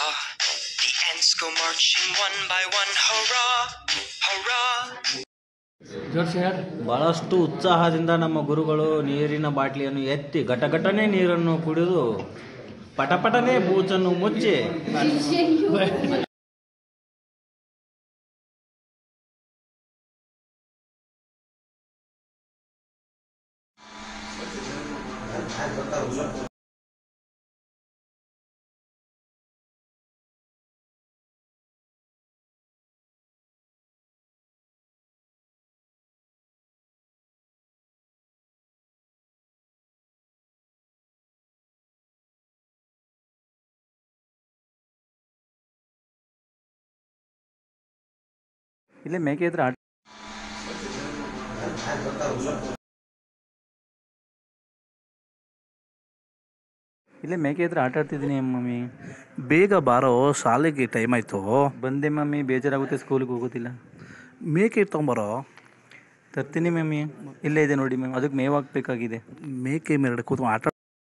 The ants go marching one by one. Hurrah! Hurrah! ಜೋಡ್ಸಿ ಹೇಳ್ರಿ ಬಹಳಷ್ಟು ಉತ್ಸಾಹದಿಂದ ನಮ್ಮ ಗುರುಗಳು ನೀರಿನ ಬಾಟ್ಲಿಯನ್ನು ಎತ್ತಿ ಘಟಘಟನೆ ನೀರನ್ನು ಕುಡಿದು ಪಟಪಟನೆ ಬೂಚನ್ನು ಮುಚ್ಚಿ ಇಲ್ಲೇ ಮೇಕೆ ಇದ್ರೆ ಆಟ ಇಲ್ಲೇ ಮೇಕೆ ಇದ್ರೆ ಆಟ ಆಡ್ತಿದ್ದೀನಿ ಮಮ್ಮಿ ಬೇಗ ಬಾರೋ ಶಾಲೆಗೆ ಟೈಮ್ ಆಯಿತು ಬಂದೆ ಮಮ್ಮಿ ಬೇಜಾರಾಗುತ್ತೆ ಸ್ಕೂಲಿಗೆ ಹೋಗೋದಿಲ್ಲ ಮೇಕೆ ತೊಗೊಂಬರೋ ತರ್ತೀನಿ ಮಮ್ಮಿ ಇಲ್ಲೇ ಇದೆ ನೋಡಿ ಮ್ಯಾಮ್ ಅದಕ್ಕೆ ಮೇವು ಹಾಕ್ಬೇಕಾಗಿದೆ ಮೇಕೆ ಮೇಲ್ಗಡೆ ಕೂತ್ಕೊಂಡು ಆಟ